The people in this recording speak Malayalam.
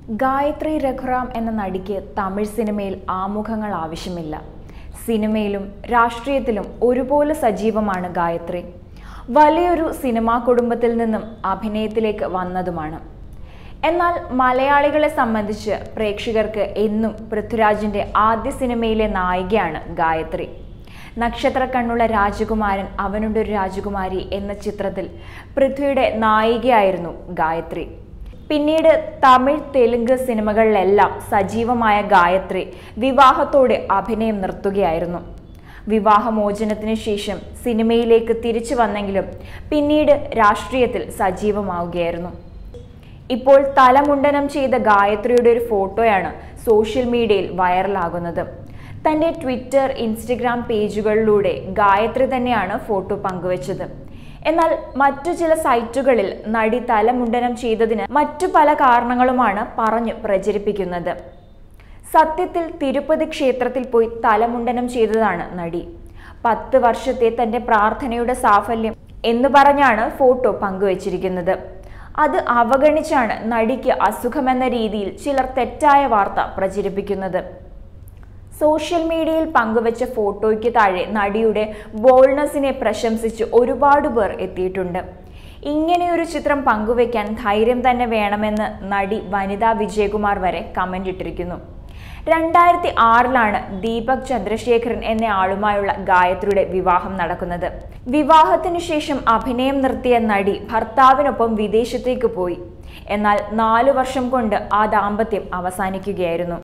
ഗായത്രി രഘുറാം എന്ന നടിക്ക് തമിഴ് സിനിമയിൽ ആമുഖങ്ങൾ ആവശ്യമില്ല സിനിമയിലും രാഷ്ട്രീയത്തിലും ഒരുപോലെ സജീവമാണ് ഗായത്രി വലിയൊരു സിനിമാ കുടുംബത്തിൽ നിന്നും അഭിനയത്തിലേക്ക് വന്നതുമാണ് എന്നാൽ മലയാളികളെ സംബന്ധിച്ച് പ്രേക്ഷകർക്ക് എന്നും പൃഥ്വിരാജിന്റെ ആദ്യ സിനിമയിലെ നായികയാണ് ഗായത്രി നക്ഷത്ര കണ്ണുള്ള രാജകുമാരൻ അവനുണ്ടൊരു രാജകുമാരി എന്ന ചിത്രത്തിൽ പൃഥ്വിയുടെ നായികയായിരുന്നു ഗായത്രി പിന്നീട് തമിഴ് തെലുങ്ക് സിനിമകളിലെല്ലാം സജീവമായ ഗായത്രി വിവാഹത്തോടെ അഭിനയം നിർത്തുകയായിരുന്നു വിവാഹമോചനത്തിന് ശേഷം സിനിമയിലേക്ക് തിരിച്ചു വന്നെങ്കിലും പിന്നീട് രാഷ്ട്രീയത്തിൽ സജീവമാവുകയായിരുന്നു ഇപ്പോൾ തലമുണ്ടനം ചെയ്ത ഗായത്രിയുടെ ഒരു ഫോട്ടോയാണ് സോഷ്യൽ മീഡിയയിൽ വൈറലാകുന്നത് തൻ്റെ ട്വിറ്റർ ഇൻസ്റ്റഗ്രാം പേജുകളിലൂടെ ഗായത്രി തന്നെയാണ് ഫോട്ടോ പങ്കുവച്ചത് എന്നാൽ മറ്റു ചില സൈറ്റുകളിൽ നടി തലമുണ്ടനം ചെയ്തതിന് മറ്റു പല കാരണങ്ങളുമാണ് പറഞ്ഞു പ്രചരിപ്പിക്കുന്നത് സത്യത്തിൽ തിരുപ്പതി ക്ഷേത്രത്തിൽ പോയി തലമുണ്ടനം ചെയ്തതാണ് നടി പത്ത് വർഷത്തെ തന്റെ പ്രാർത്ഥനയുടെ സാഫല്യം എന്ന് പറഞ്ഞാണ് ഫോട്ടോ പങ്കുവച്ചിരിക്കുന്നത് അത് അവഗണിച്ചാണ് നടിക്ക് അസുഖമെന്ന രീതിയിൽ ചിലർ തെറ്റായ വാർത്ത പ്രചരിപ്പിക്കുന്നത് സോഷ്യൽ മീഡിയയിൽ പങ്കുവച്ച ഫോട്ടോയ്ക്ക് താഴെ നടിയുടെ ബോൾനെസ്സിനെ പ്രശംസിച്ച് ഒരുപാട് പേർ എത്തിയിട്ടുണ്ട് ഇങ്ങനെയൊരു ചിത്രം പങ്കുവയ്ക്കാൻ ധൈര്യം തന്നെ വേണമെന്ന് നടി വനിതാ വിജയകുമാർ വരെ കമന്റ് ഇട്ടിരിക്കുന്നു രണ്ടായിരത്തി ആറിലാണ് ദീപക് ചന്ദ്രശേഖരൻ എന്ന ആളുമായുള്ള ഗായത്രിയുടെ വിവാഹം നടക്കുന്നത് വിവാഹത്തിനു ശേഷം അഭിനയം നിർത്തിയ നടി ഭർത്താവിനൊപ്പം വിദേശത്തേക്ക് പോയി എന്നാൽ നാലു വർഷം കൊണ്ട് ആ ദാമ്പത്യം അവസാനിക്കുകയായിരുന്നു